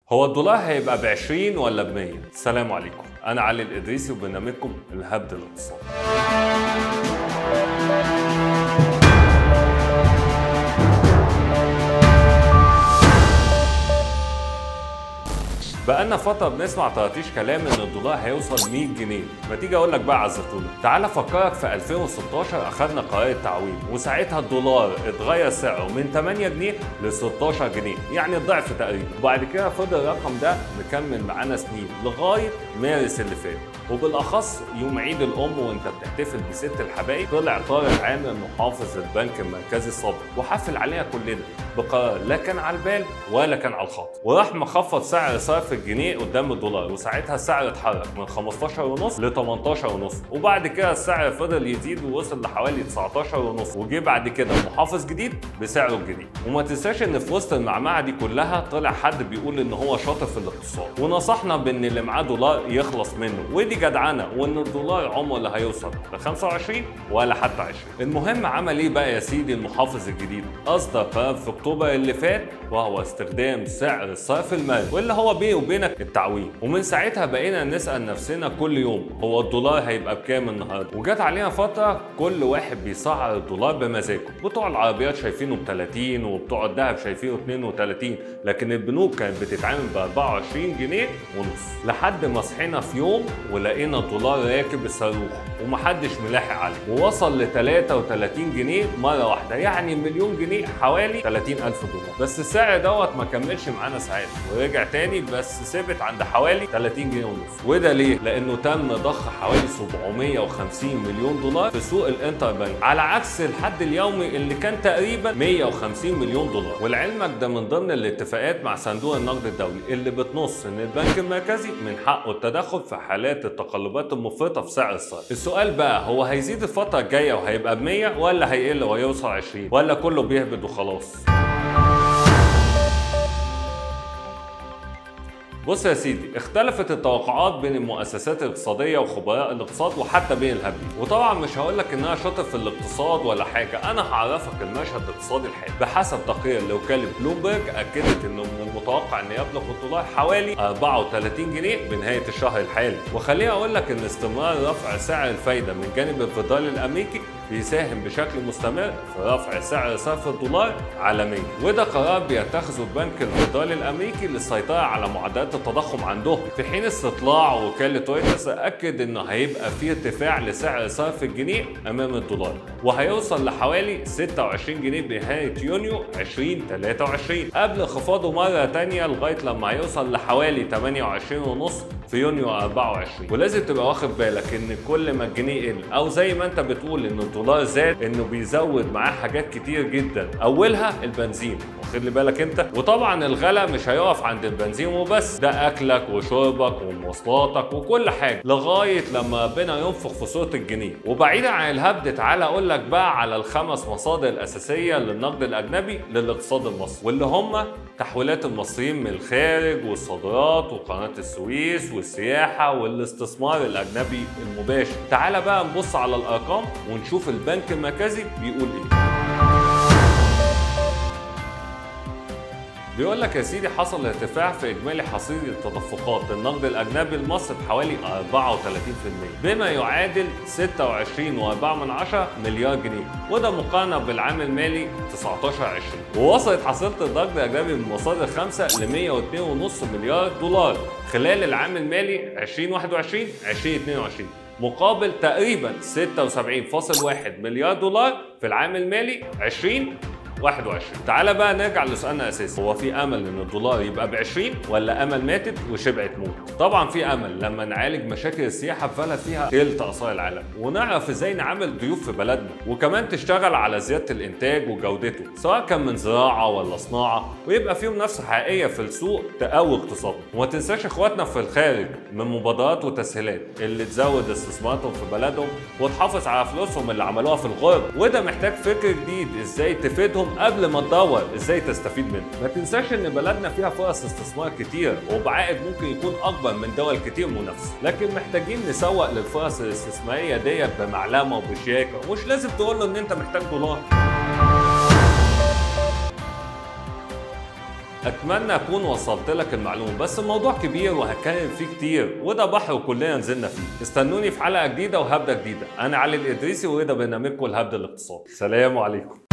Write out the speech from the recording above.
هو الدولار هيبقى ب 20 ولا ب 100 السلام عليكم انا علي الادريسي وبرنامجكم الهبد الاقتصادي بقالنا فترة بنسمع طراطيش كلام ان الدولار هيوصل 100 جنيه، ما تيجي اقول لك بقى عزتولي، تعال افكرك في 2016 اخدنا قرار التعويم وساعتها الدولار اتغير سعره من 8 جنيه ل 16 جنيه، يعني الضعف تقريبا، وبعد كده فضل الرقم ده مكمل معانا سنين لغاية مارس اللي فات، وبالاخص يوم عيد الام وانت بتحتفل بست الحبايب طلع طارق عامر محافظ البنك المركزي السابق وحفل عليها كلنا بقرار لا كان على البال ولا كان على الخاطر وراح مخفض سعر صرف الجنيه قدام الدولار وساعتها السعر اتحرك من 15 ونص ل 18 ونص وبعد كده السعر فضل يزيد ووصل لحوالي 19 ونص وجه بعد كده محافظ جديد بسعره الجديد وما تنساش ان في وسط المعمعه دي كلها طلع حد بيقول ان هو شاطر في الاقتصاد ونصحنا بان اللي معاه دولار يخلص منه ودي جدعنه وان الدولار عمره لا هيوصل ل 25 ولا حتى 20 المهم عمل ايه بقى يا سيدي المحافظ الجديد اصدر قرار في اكتوبر اللي فات وهو استخدام سعر الصرف المالي واللي هو بيني وبينك التعويم ومن ساعتها بقينا نسال نفسنا كل يوم هو الدولار هيبقى بكام النهارده وجت علينا فتره كل واحد بيسعر الدولار بمزاجه بتوع العربيات شايفينه ب 30 وبتوع الذهب شايفينه 32 لكن البنوك كانت بتتعامل ب 24 جنيه ونص لحد ما صحينا في يوم ولقينا الدولار راكب الصاروخ ومحدش ملاحق عليه ووصل ل 33 جنيه مره واحده يعني مليون جنيه حوالي 30 الف دولار بس السعر دوت ما كملش معانا ساعات ورجع تاني بس ثبت عند حوالي 30 جنيه ونص وده ليه لانه تم ضخ حوالي 750 مليون دولار في سوق الانتربنك على عكس الحد اليومي اللي كان تقريبا 150 مليون دولار ولعلمك ده من ضمن الاتفاقات مع صندوق النقد الدولي اللي بتنص ان البنك المركزي من حقه التدخل في حالات التقلبات المفرطه في سعر الصرف السؤال بقى هو هيزيد الفتره الجايه وهيبقى ب 100 ولا هيقل ويوصل 20 ولا كله بيهبد وخلاص بص يا سيدي اختلفت التوقعات بين المؤسسات الاقتصاديه وخبراء الاقتصاد وحتى بين الهبي وطبعا مش هقول لك ان انا شاطر في الاقتصاد ولا حاجه انا هعرفك المشهد الاقتصادي الحالي بحسب تقرير لوكاله بلومبرج اكدت انه من المتوقع ان يبلغ الدولار حوالي 34 جنيه بنهايه الشهر الحالي وخليني اقول لك ان استمرار رفع سعر الفايده من جانب الفدرالي الامريكي بيساهم بشكل مستمر في رفع سعر صرف الدولار عالميا وده قرار بيتخذه البنك الفدرالي الامريكي للسيطره على معدلات التضخم عندهم في حين استطلاع وكاله رويترز اكد انه هيبقى في ارتفاع لسعر صرف الجنيه امام الدولار وهيوصل لحوالي 26 جنيه بنهايه يونيو 2023 قبل انخفاضه مره ثانيه لغايه لما هيوصل لحوالي 28 ونص في يونيو 24 ولازم تبقى واخد بالك ان كل ما الجنيه يقل او زي ما انت بتقول ان الدولار زاد انه بيزود معاه حاجات كتير جدا اولها البنزين واخد لي بالك انت وطبعا الغلا مش هيقف عند البنزين وبس ده اكلك وشربك ومواصلاتك وكل حاجه لغايه لما ربنا ينفخ في صوره الجنيه وبعيدا عن الهبد تعالى اقول لك بقى على الخمس مصادر الاساسيه للنقد الاجنبي للاقتصاد المصري واللي هم تحويلات المصريين من الخارج والصادرات وقناه السويس والسياحه والاستثمار الاجنبي المباشر تعالى بقى نبص على الارقام ونشوف البنك المركزي بيقول ايه بيقول لك يا سيدي حصل ارتفاع في اجمالي حصيله تدفقات النقد الاجنبي لمصر بحوالي 34% بما يعادل 26.4 مليار جنيه وده مقارنه بالعام المالي 19 20 ووصلت حصيله النقد الاجنبي من مصادر خمسه ل 102.5 مليار دولار خلال العام المالي 2021 2022 مقابل تقريبا 76.1 مليار دولار في العام المالي 20 21 تعالى بقى نرجع لسؤالنا الاساسي هو في امل ان الدولار يبقى ب 20 ولا امل ماتت وشبعت موت طبعا في امل لما نعالج مشاكل السياحه في بلد فيها تلت اثار العالم ونعرف ازاي نعمل ضيوف في بلدنا وكمان تشتغل على زياده الانتاج وجودته سواء كان من زراعه ولا صناعه ويبقى فيهم منافسه حقيقيه في السوق تقوي اقتصادنا وما تنساش اخواتنا في الخارج من مبادرات وتسهيلات اللي تزود استثماراتهم في بلدهم وتحافظ على فلوسهم اللي عملوها في الغرب وده محتاج فكر جديد ازاي تفيدهم قبل ما تدور ازاي تستفيد منه ما تنساش ان بلدنا فيها فرص استثمار كتير وبعائد ممكن يكون اكبر من دول كتير منافسه لكن محتاجين نسوق للفرص الاستثماريه ديت بمعلمه وبشياكه ومش لازم تقول له ان انت محتاج دولار اتمنى اكون وصلت لك المعلومه بس الموضوع كبير وهتكلم فيه كتير وده بحر وكلنا نزلنا فيه استنوني في حلقه جديده وهبده جديده انا علي الادريسي وده برنامجكم الهبد الاقتصادي سلام عليكم